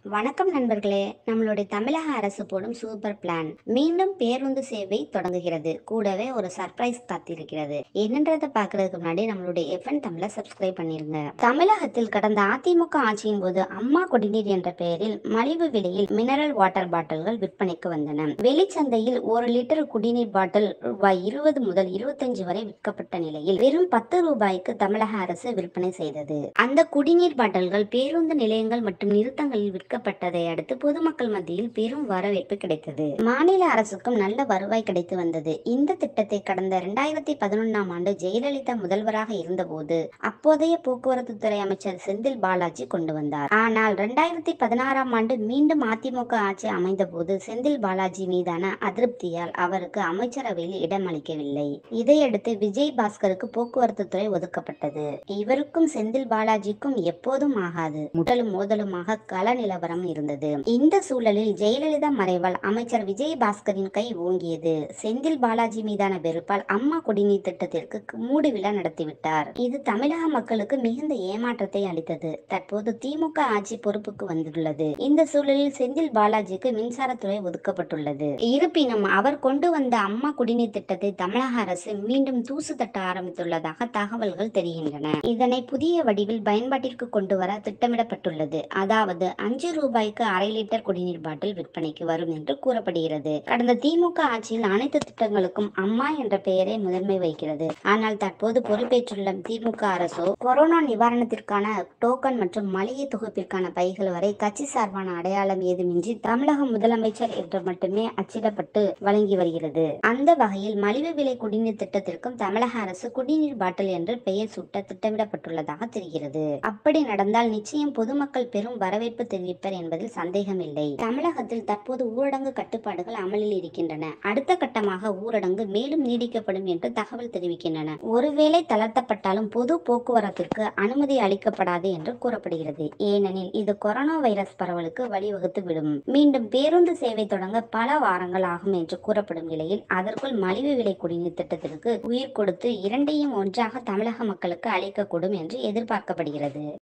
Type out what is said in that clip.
வணக்கம் நண்பர்களே நம்மளுடைய தமிழக அரசு போடும் சூப்பர் பிளான் மீண்டும் பேருந்து சேவை தொடங்குகிறது கூடவே ஒரு சர்ப்ரைஸ் காத்திருக்கிறது என்னன்றதை பார்க்கறதுக்கு முன்னாடி நம்மளுடைய எஃப்என் தமிழ சப்ஸ்கிரைப் பண்ணிருங்க தமிழகத்தில் கடந்த அதிமுக ஆட்சியின் போது அம்மா குடிநீர் என்ற பெயரில் மலிவு விலையில் மினரல் வாட்டர் பாட்டில்கள் விற்பனைக்கு வந்தன வெளிச்சந்தையில் ஒரு லிட்டர் குடிநீர் பாட்டில் ரூபாய் இருபது முதல் இருபத்தஞ்சு வரை விற்கப்பட்ட நிலையில் வெறும் பத்து ரூபாய்க்கு தமிழக அரசு விற்பனை செய்தது அந்த குடிநீர் பாட்டில்கள் பேருந்து நிலையங்கள் மற்றும் நிறுத்தங்களில் விற்கப்பட்டதை அடுத்து பொதுமக்கள் மத்தியில் பெரும் வரவேற்பு கிடைத்தது மாநில அரசுக்கும் நல்ல வருவாய் கிடைத்து வந்தது இந்த திட்டத்தை கடந்த இரண்டாயிரத்தி பதினொன்னாம் ஆண்டு ஜெயலலிதா முதல்வராக இருந்தபோது அப்போதைய போக்குவரத்து துறை அமைச்சர் செந்தில் பாலாஜி கொண்டு வந்தார் ஆனால் இரண்டாயிரத்தி பதினாறாம் ஆண்டு மீண்டும் அதிமுக ஆட்சி அமைந்த போது செந்தில் பாலாஜி மீதான அதிருப்தியால் அவருக்கு அமைச்சரவையில் இடம் அளிக்கவில்லை இதையடுத்து விஜய் பாஸ்கருக்கு போக்குவரத்து துறை ஒதுக்கப்பட்டது இவருக்கும் செந்தில் பாலாஜிக்கும் எப்போதும் ஆகாது முதலும் மோதலுமாக கள நிலவரம் இருந்தது இந்த சூழலில் ஜெயலலிதா மறைவால் அமைச்சர் விஜய் பாஸ்கரின் கை ஓங்கியது செந்தில் பாலாஜி மீதான வெறுப்பால் அம்மா குடிநீர் திட்டத்திற்கு மூடு விழா நடத்திவிட்டார் இது தமிழக மக்களுக்கு மிகுந்த ஏமாற்றத்தை அளித்தது தற்போது திமுக ஆட்சி பொறுப்புக்கு வந்துள்ளது இந்த சூழலில் செந்தில் பாலாஜிக்கு மின்சாரத்துறை ஒதுக்கப்பட்டுள்ளது இருப்பினும் அவர் கொண்டு வந்த அம்மா குடிநீர் திட்டத்தை தமிழக அரசு மீண்டும் தூசு தட்ட ஆரம்பித்துள்ளதாக தகவல்கள் தெரிகின்றன இதனை புதிய வடிவில் பயன்பாட்டிற்கு கொண்டு வர திட்டமிடப்பட்டுள்ளது அதாவது அஞ்சு ரூபாய்க்கு அரை லிட்டர் குடிநீர் பாட்டில் விற்பனைக்கு வரும் என்று கூறப்படுகிறது கடந்த திமுக ஆட்சியில் அனைத்து திட்டங்களுக்கும் அம்மா என்ற பெயரை முதன்மை வைக்கிறது ஆனால் தற்போது பொறுப்பேற்றுள்ள திமுக அரசோ கொரோனா நிவாரணத்திற்கான டோக்கன் மற்றும் மளிகை தொகுப்பிற்கான பைகள் வரை கட்சி சார்பான அடையாளம் ஏதுமின்றி தமிழக முதலமைச்சர் என்று மட்டுமே அச்சிடப்பட்டு வழங்கி வருகிறது அந்த வகையில் மலிவு விலை குடிநீர் திட்டத்திற்கும் தமிழக அரசு குடிநீர் பாட்டில் என்று பெயர் சூட்ட திட்டமிடப்பட்டுள்ளதாக தெரிகிறது அப்படி நடந்தால் நிச்சயம் பொதுமக்கள் பெரும் வரவேற்பு தெரிவிப்பர் என்பதில் சந்தேகமில்லை தமிழகத்தில் தற்போது ஊரடங்கு கட்டுப்பாடுகள் அமலில் இருக்கின்றன அடுத்த கட்டமாக ஊரடங்கு மேலும் நீடிக்கப்படும் என்று தகவல் தெரிவிக்கின்றன ஒருவேளை தளர்த்தப்பட்டாலும் பொது போக்குவரத்திற்கு அனுமதி அளிக்கப்படாது என்று கூறப்படுகிறது ஏனெனில் இது கொரோனா வைரஸ் பரவலுக்கு வழிவகுத்து விடும் மீண்டும் பேருந்து சேவை தொடங்க பல வாரங்கள் ஆகும் என்று கூறப்படும் நிலையில் அதற்குள் மலிவு விலை குடிநீர் திட்டத்திற்கு உயிர் கொடுத்து இரண்டையும் ஒன்றாக தமிழக மக்களுக்கு அளிக்கக்கூடும் என்று எதிர்பார்க்கப்படுகிறது